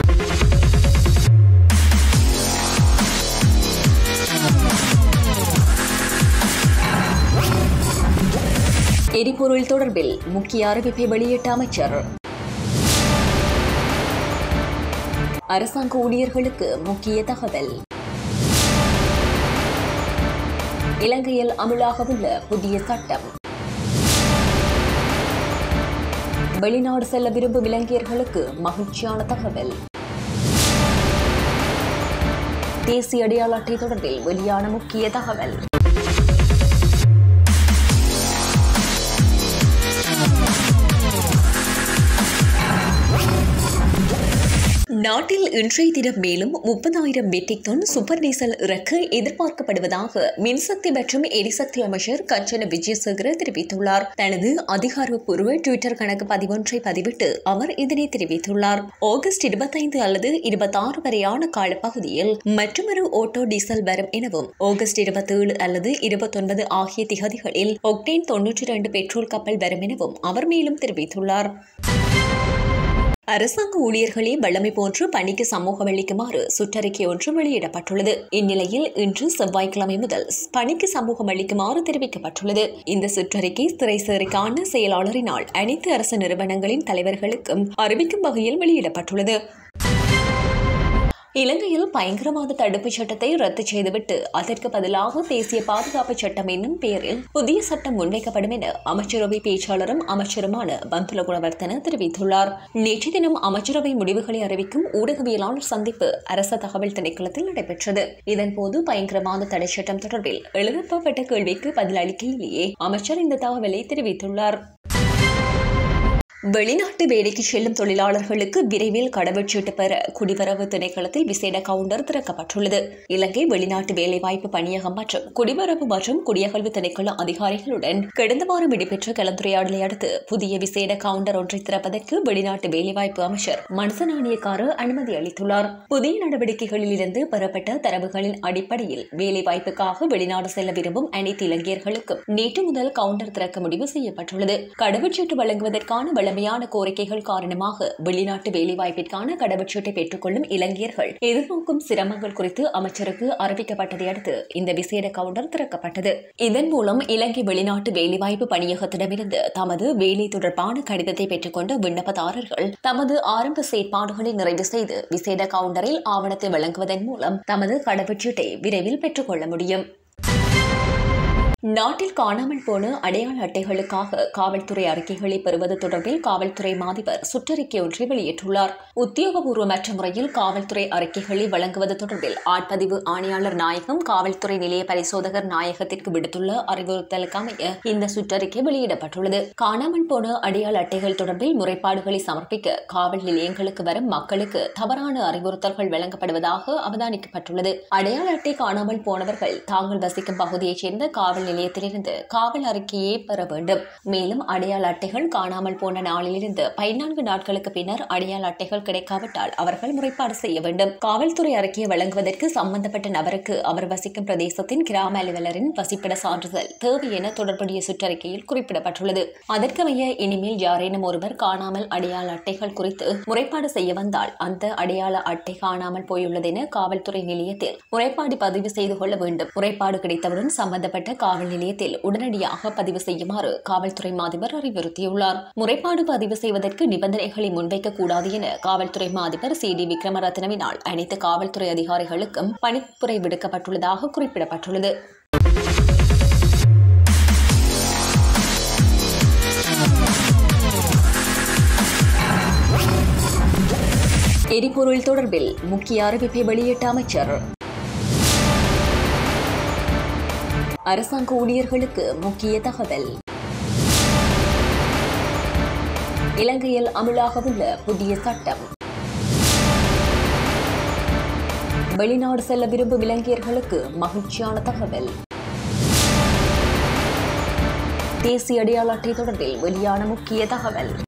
எரிபொருள் தொடர்பில் முக்கிய அறிவிப்பை வெளியிட்ட அமைச்சர் அரசாங்க ஊழியர்களுக்கு முக்கிய தகவல் இலங்கையில் அமலாகவுள்ள புதிய சட்டம் வெளிநாடு செல்ல விரும்பும் இலங்கையர்களுக்கு மகிழ்ச்சியான தகவல் தேசிய அடையாள அட்டை தொடர்பில் வெளியான முக்கிய தகவல் நாட்டில் இன்றைய தினம் மேலும் முப்பதாயிரம் மெட்ரிக் டன் சூப்பர் டீசல் இறக்க எதிர்பார்க்கப்படுவதாக மின்சக்தி மற்றும் எரிசக்தி அமைச்சர் கஞ்சன விஜயசேகர தெரிவித்துள்ளார் தனது அதிகாரப்பூர்வ டுவிட்டர் கணக்கு பதிவொன்றை பதிவிட்டு அவர் இதனை தெரிவித்துள்ளார் ஆகஸ்ட் இருபத்தைந்து அல்லது இருபத்தாறு வரையான காலப்பகுதியில் மற்றொரு ஓட்டோ டீசல் வரும் எனவும் ஆகஸ்ட் இருபத்தேழு அல்லது இருபத்தொன்பது ஆகிய திகதிகளில் ஒக்டேன் தொன்னூற்றி இரண்டு பெட்ரோல் கப்பல் வரும் எனவும் அவர் மேலும் தெரிவித்துள்ளார் அரசாங்க ஊழியர்களே வல்லமை போன்று பணிக்கு சமூகம் அளிக்குமாறு சுற்றறிக்கை ஒன்று வெளியிடப்பட்டுள்ளது இந்நிலையில் இன்று செவ்வாய்க்கிழமை முதல் பணிக்கு சமூகம் அளிக்குமாறு தெரிவிக்கப்பட்டுள்ளது இந்த சுற்றறிக்கை திரைசேரிக்கான செயலாளரினால் அனைத்து அரசு நிறுவனங்களின் தலைவர்களுக்கும் அறிவிக்கும் வகையில் வெளியிடப்பட்டுள்ளது இலங்கையில் பயங்கரவாத தடுப்புச் சட்டத்தை ரத்து செய்துவிட்டு அதற்கு பதிலாக தேசிய பாதுகாப்பு சட்டம் என்னும் பெயரில் புதிய சட்டம் முன்வைக்கப்படும் என அமைச்சரவை பேச்சாளரும் அமைச்சருமான பந்துல குணவர்த்தன தெரிவித்துள்ளார் நேற்று தினம் அமைச்சரவை முடிவுகளை அறிவிக்கும் ஊடகவியலாளர் சந்திப்பு அரச தகவல் திணைக்களத்தில் நடைபெற்றது இதன்போது பயங்கரவாத தடை சட்டம் தொடர்பில் எழுப்பப்பட்ட கேள்விக்கு பதிலளிக்கையிலேயே அமைச்சர் இந்த தகவலை தெரிவித்துள்ளார் வெளிநாட்டு வேலைக்கு செல்லும் தொழிலாளர்களுக்கு விரைவில் கடவுச்சீட்டு பெற குடிவரவு திணைக்களத்தில் விசேட கவுண்டர் திறக்கப்பட்டுள்ளது இலங்கை வெளிநாட்டு வேலைவாய்ப்பு பணியகம் மற்றும் குடிவரவு மற்றும் குடியகல்வு திணைக்கள அதிகாரிகளுடன் கடந்த வாரம் இடம்பெற்ற கலந்துரையாடலை அடுத்து புதிய விசேட கவுண்டர் ஒன்றை திறப்பதற்கு வெளிநாட்டு வேலைவாய்ப்பு அமைச்சர் மனசநாணியக்கார அனுமதி அளித்துள்ளார் புதிய நடவடிக்கைகளில் இருந்து பெறப்பட்ட தரவுகளின் அடிப்படையில் வேலைவாய்ப்புக்காக வெளிநாடு செல்ல விரும்பும் அனைத்து இலங்கையர்களுக்கும் நேற்று முதல் கவுண்டர் திறக்க முடிவு செய்யப்பட்டுள்ளது கடவுச்சீட்டு வழங்குவதற்கான வளமையான கோரிக்கைகள் காரணமாக வெளிநாட்டு வேலைவாய்ப்பிற்கான கடவுச்சீட்டை பெற்றுக்கொள்ளும் இலங்கையர்கள் எதிர்நோக்கும் சிரமங்கள் குறித்து அமைச்சருக்கு அறிவிக்கப்பட்டதை அடுத்து இந்த விசேட கவுண்டர் திறக்கப்பட்டது இதன் மூலம் இலங்கை வெளிநாட்டு வேலைவாய்ப்பு பணியகத்திடமிருந்து தமது வேலை தொடர்பான கடிதத்தை பெற்றுக்கொண்ட விண்ணப்பதாரர்கள் தமது ஆரம்ப செயற்பாடுகளை நிறைவு செய்து விசேட கவுண்டரில் ஆவணத்தை வழங்குவதன் மூலம் தமது கடவுச்சீட்டை விரைவில் பெற்றுக்கொள்ள முடியும் நாட்டில் காணாமல் போன அடையாள அட்டைகளுக்காக காவல்துறை அறிக்கைகளை பெறுவது தொடர்பில் காவல்துறை மாதிபர் சுற்றறிக்கை ஒன்றை வெளியிட்டுள்ளார் உத்தியோகபூர்வமற்ற முறையில் காவல்துறை அறிக்கைகளை வழங்குவது தொடர்பில் ஆட்பதிவு ஆணையாளர் நாயகம் காவல்துறை நிலைய பரிசோதகர் நாயகத்திற்கு விடுத்துள்ள அறிவுறுத்தலுக்கு அமைய இந்த சுற்றறிக்கை வெளியிடப்பட்டுள்ளது காணாமல் போன அடையாள அட்டைகள் தொடர்பில் முறைப்பாடுகளை சமர்ப்பிக்க காவல் நிலையங்களுக்கு வரும் மக்களுக்கு தவறான அறிவுறுத்தல்கள் வழங்கப்படுவதாக அவதானிக்கப்பட்டுள்ளது அடையாள அட்டை காணாமல் போனவர்கள் தாங்கள் வசிக்கும் பகுதியைச் சேர்ந்த காவல் நிலையத்திலிருந்து காவல் அறிக்கையை பெற வேண்டும் மேலும் அடையாள அட்டைகள் காணாமல் போன நாளிலிருந்து பதினான்கு நாட்களுக்கு பின்னர் அடையாள அட்டைகள் கிடைக்காவிட்டால் அவர்கள் முறைப்பாடு செய்ய வேண்டும் காவல்துறை அறிக்கையை வழங்குவதற்கு சம்பந்தப்பட்ட நபருக்கு அவர் வசிக்கும் பிரதேசத்தின் கிராம அலுவலரின் வசிப்பிட சான்றிதழ் தேவை என தொடர்புடைய சுற்றறிக்கையில் குறிப்பிடப்பட்டுள்ளது அதற்கமைய இனிமேல் யாரேனும் ஒருவர் காணாமல் அடையாள அட்டைகள் குறித்து முறைப்பாடு செய்ய வந்தால் அந்த அடையாள அட்டை காணாமல் போயுள்ளதென காவல்துறை நிலையத்தில் முறைப்பாடு பதிவு செய்து கொள்ள வேண்டும் முறைப்பாடு கிடைத்தவுடன் சம்பந்தப்பட்ட காவல் நிலையத்தில் உடனடியாக பதிவு செய்யுமாறு காவல்துறை மாதிபர் அறிவுறுத்தியுள்ளார் முறைப்பாடு பதிவு செய்வதற்கு நிபந்தனைகளை முன்வைக்க கூடாது என காவல்துறை மாதிபர் சி டி விக்ரமரத்னவினால் அனைத்து காவல்துறை அதிகாரிகளுக்கும் பணிப்புரை விடுக்கப்பட்டுள்ளதாக குறிப்பிடப்பட்டுள்ளது எரிபொருள் தொடர்பில் முக்கிய அறிவிப்பை வெளியிட்ட அமைச்சர் அரசாங்க ஊழியர்களுக்கு முக்கிய தகவல் இலங்கையில் அமலாகவுள்ள புதிய சட்டம் வெளிநாடு செல்ல விரும்பும் இலங்கையர்களுக்கு மகிழ்ச்சியான தகவல் தேசிய அடையாள அட்டை தொடர்பில் வெளியான முக்கிய தகவல்